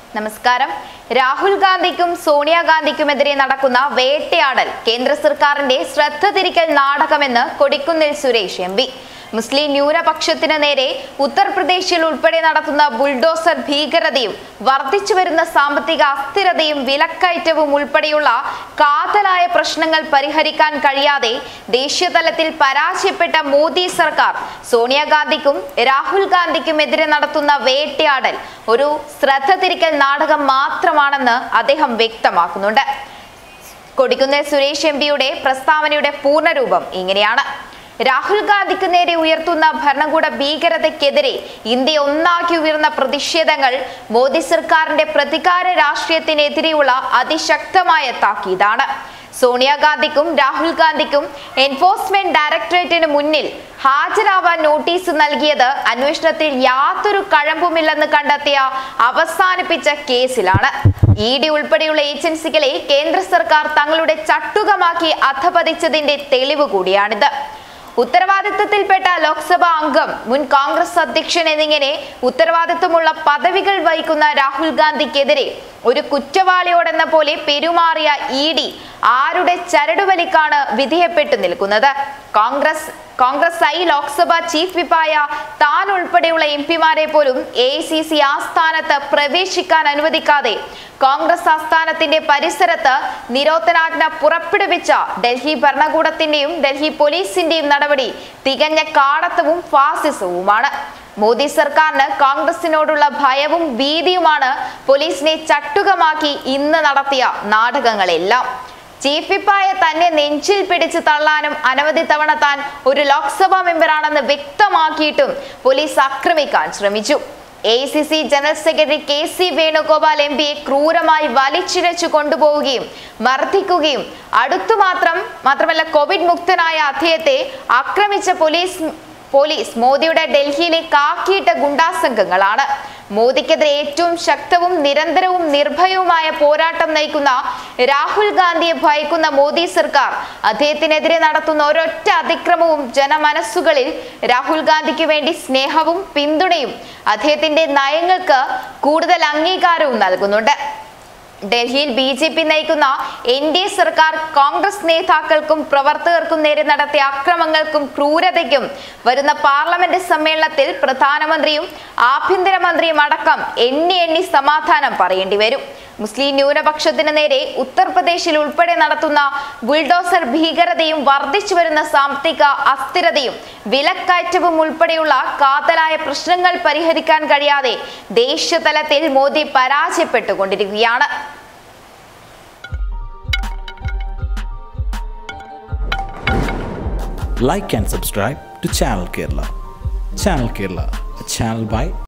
നമസ്കാരം രാഹുൽ ഗാന്ധിക്കും സോണിയാഗാന്ധിക്കുമെതിരെ നടക്കുന്ന വേട്ടയാടൽ കേന്ദ്ര സർക്കാരിന്റെ ശ്രദ്ധ തിരിക്കൽ നാടകമെന്ന് കൊടിക്കുന്നിൽ സുരേഷ് എം പി മുസ്ലിം ന്യൂനപക്ഷത്തിന് നേരെ ഉത്തർപ്രദേശിൽ ഉൾപ്പെടെ നടത്തുന്ന ബുൾഡോസർ ഭീകരതയും വർദ്ധിച്ചു വരുന്ന സാമ്പത്തിക അസ്ഥിരതയും വിലക്കയറ്റവും ഉൾപ്പെടെയുള്ള കാതലായ പ്രശ്നങ്ങൾ പരിഹരിക്കാൻ കഴിയാതെ ദേശീയതലത്തിൽ പരാജയപ്പെട്ട മോദി സർക്കാർ സോണിയാഗാന്ധിക്കും രാഹുൽ ഗാന്ധിക്കുമെതിരെ നടത്തുന്ന വേട്ടയാടൽ ഒരു ശ്രദ്ധ തിരിക്കൽ നാടകം മാത്രമാണെന്ന് അദ്ദേഹം വ്യക്തമാക്കുന്നുണ്ട് കൊടിക്കുന്നിൽ സുരേഷ് എം പിയുടെ പ്രസ്താവനയുടെ പൂർണ്ണരൂപം ഇങ്ങനെയാണ് രാഹുൽ ഗാന്ധിക്ക് നേരെ ഉയർത്തുന്ന ഭരണകൂട ഭീകരതയ്ക്കെതിരെ ഇന്ത്യ ഒന്നാക്കി ഉയർന്ന പ്രതിഷേധങ്ങൾ മോദി സർക്കാരിന്റെ പ്രതികാര രാഷ്ട്രീയത്തിനെതിരെയുള്ള അതിശക്തമായ താക്കീതാണ് സോണിയാഗാന്ധിക്കും രാഹുൽ ഗാന്ധിക്കും എൻഫോഴ്സ്മെന്റ് ഡയറക്ടറേറ്റിന് മുന്നിൽ ഹാജരാവാൻ നോട്ടീസ് നൽകിയത് അന്വേഷണത്തിൽ യാതൊരു കഴമ്പുമില്ലെന്ന് കണ്ടെത്തിയ അവസാനിപ്പിച്ച കേസിലാണ് ഇ ഡി ഉൾപ്പെടെയുള്ള ഏജൻസികളെ കേന്ദ്ര സർക്കാർ തങ്ങളുടെ ചട്ടുകമാക്കി അധപതിച്ചതിന്റെ തെളിവ് കൂടിയാണിത് ഉത്തരവാദിത്തത്തിൽപ്പെട്ട ലോക്സഭാ അംഗം മുൻ കോൺഗ്രസ് അധ്യക്ഷൻ എന്നിങ്ങനെ ഉത്തരവാദിത്തമുള്ള പദവികൾ വഹിക്കുന്ന രാഹുൽ ഗാന്ധിക്കെതിരെ ഒരു കുറ്റവാളിയോടെന്ന പോലെ പെരുമാറിയ ഇ ഡി ആരുടെ ചരടുവലിക്കാണ് വിധേയപ്പെട്ടു നിൽക്കുന്നത് Congress Congress I Lok Sabha chief വിപ്പായ താൻ ഉൾപ്പെടെയുള്ള എം പിമാരെ പോലും എ സി സി ആസ്ഥാനത്ത് പ്രവേശിക്കാൻ അനുവദിക്കാതെ കോൺഗ്രസ് ആസ്ഥാനത്തിന്റെ പരിസരത്ത് നിരോധനാജ്ഞ പുറപ്പെടുവിച്ച ഡൽഹി ഭരണകൂടത്തിന്റെയും ഡൽഹി പോലീസിന്റെയും നടപടി തികഞ്ഞ കാടത്തവും ഫാസിസവുമാണ് മോദി സർക്കാരിന് കോൺഗ്രസിനോടുള്ള ഭയവും ഭീതിയുമാണ് പോലീസിനെ ചട്ടുകമാക്കി ഇന്ന് നടത്തിയ നാടകങ്ങളെല്ലാം ചീഫ് വിപ്പായ തന്നെ നെഞ്ചിൽ പിടിച്ച് തള്ളാനും അനവധി തവണ താൻ ഒരു ലോക്സഭാ മെമ്പറാണെന്ന് വ്യക്തമാക്കിയിട്ടും പോലീസ് ആക്രമിക്കാൻ ശ്രമിച്ചു A C C general secretary K C Venugopal M പിയെ ക്രൂരമായി വലിച്ചിഴച്ചു കൊണ്ടുപോവുകയും മർദ്ദിക്കുകയും അടുത്തു മാത്രം മാത്രമല്ല കോവിഡ് മുക്തനായ അദ്ദേഹത്തെ ആക്രമിച്ച പോലീസ് പോലീസ് മോദിയുടെ ഡൽഹിയിലെ കാക്കിയിട്ട ഗുണ്ടാസംഘങ്ങളാണ് മോദിക്കെതിരെ ഏറ്റവും ശക്തവും നിരന്തരവും നിർഭയവുമായ പോരാട്ടം നയിക്കുന്ന രാഹുൽ ഗാന്ധിയെ ഭയക്കുന്ന മോദി സർക്കാർ അദ്ദേഹത്തിനെതിരെ നടത്തുന്ന ഒരൊറ്റ അതിക്രമവും ജനമനസ്സുകളിൽ രാഹുൽ ഗാന്ധിക്ക് വേണ്ടി സ്നേഹവും പിന്തുണയും അദ്ദേഹത്തിന്റെ നയങ്ങൾക്ക് കൂടുതൽ അംഗീകാരവും നൽകുന്നുണ്ട് ഡൽഹിയിൽ ബി ജെ പി നയിക്കുന്ന എൻ ഡി എ സർക്കാർ കോൺഗ്രസ് നേതാക്കൾക്കും പ്രവർത്തകർക്കും നേരെ നടത്തിയ അക്രമങ്ങൾക്കും ക്രൂരതയ്ക്കും വരുന്ന പാർലമെന്റ് സമ്മേളനത്തിൽ പ്രധാനമന്ത്രിയും ആഭ്യന്തരമന്ത്രിയും അടക്കം എണ്ണി എണ്ണി സമാധാനം പറയേണ്ടി വരും മുസ്ലിം ന്യൂനപക്ഷത്തിന് നേരെ ഉത്തർപ്രദേശിൽ ഉൾപ്പെടെ നടത്തുന്ന ബുൾഡോസർ ഭീകരതയും വർദ്ധിച്ചു വരുന്ന സാമ്പത്തിക അസ്ഥിരതയും വിലക്കയറ്റവും ഉൾപ്പെടെയുള്ള കാതലായ പ്രശ്നങ്ങൾ പരിഹരിക്കാൻ കഴിയാതെ ദേശീയതലത്തിൽ Modi പരാജയപ്പെട്ടുകൊണ്ടിരിക്കുകയാണ് like and subscribe to Channel Kerala. Channel Kerala, a channel by